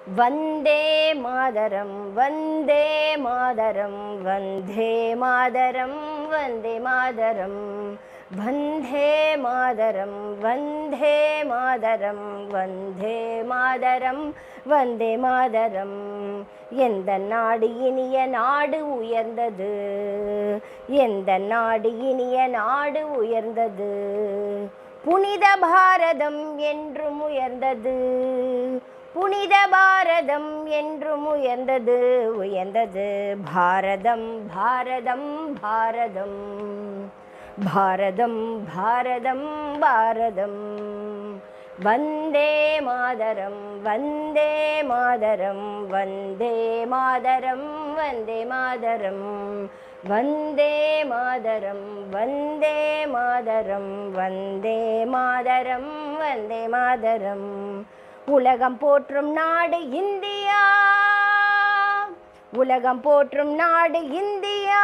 வந்தே மாதரம் வந்தே மாதரம் வந்தே மாதரம் வந்தே மாதரம் வந்தே மாதரம் வந்தே மாதரம் வந்தே மாதரம் வந்தே மாதரம் எந்த நாடு இனிய நாடு உயர்ந்தது எந்த நாடு இனிய நாடு உயர்ந்தது புனித பாரதம் என்றும் உயர்ந்தது புனித பாரதம் என்றும் உயர்ந்தது உயர்ந்தது பாரதம் பாரதம் பாரதம் பாரதம் பாரதம் பாரதம் வந்தே மாதரம் வந்தே மாதரம் வந்தே மாதரம் வந்தே மாதரம் வந்தே மாதரம் வந்தே மாதரம் வந்தே மாதரம் வந்தே மாதரம் உலகம் போற்றும் நாடு இந்தியா உலகம் போற்றும் நாடு இந்தியா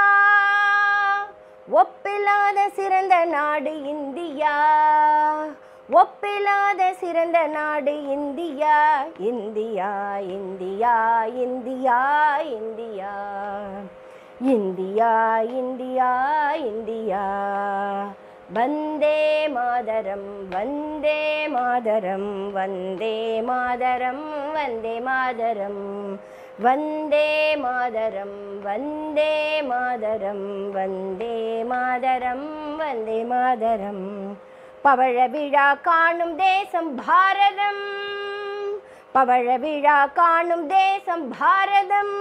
ஒப்பில்லாத சிறந்த நாடு இந்தியா ஒப்பில்லாத சிறந்த நாடு India India India India India India India India Vande Mataram Vande Mataram Vande Mataram Vande Mataram Vande Mataram Vande Mataram Vande Mataram Vande Mataram பவழ விழா காணும் தேசம் பாரதம் பவழ விழா காணும் தேசம் பாரதம்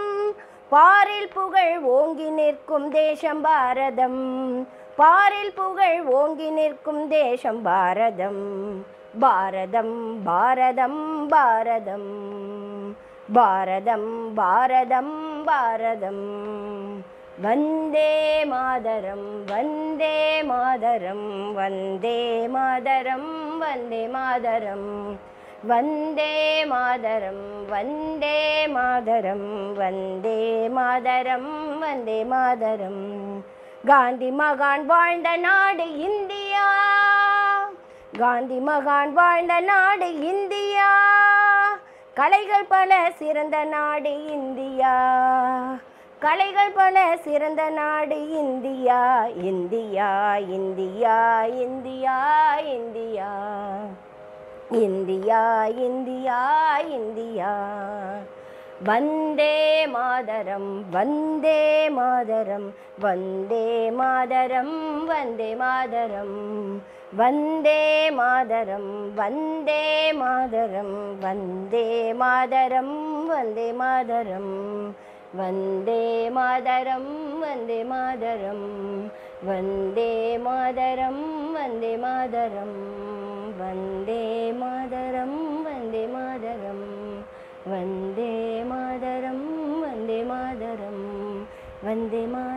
பாரில் புகழ் ஓங்கி நிற்கும் தேசம் பாரதம் பாரில் புகழ் ஓங்கி நிற்கும் தேசம் பாரதம் பாரதம் பாரதம் பாரதம் பாரதம் பாரதம் பாரதம் வந்தே மாதரம் வந்தே மாதரம் வந்தே மாதரம் வந்தே மாதரம் வந்தே மாதரம் வந்தே மாதரம் வந்தே மாதரம் வந்தே மாதரம் காந்தி மகான் வாழ்ந்த நாடு இந்தியா காந்தி மகான் வாழ்ந்த நாடு இந்தியா கலைகள் பல சிறந்த நாடு இந்தியா கலைகள் பல சிறந்த நாடு India India India India India India India India Vande Mataram Vande Mataram Vande Mataram Vande Mataram Vande Mataram Vande Mataram Vande Mataram Vande Mataram Vande Mataram Vande Mataram Vande Mataram Vande Mataram Vande Mataram Vande Mataram Vande Mataram Vande Mataram Vande மா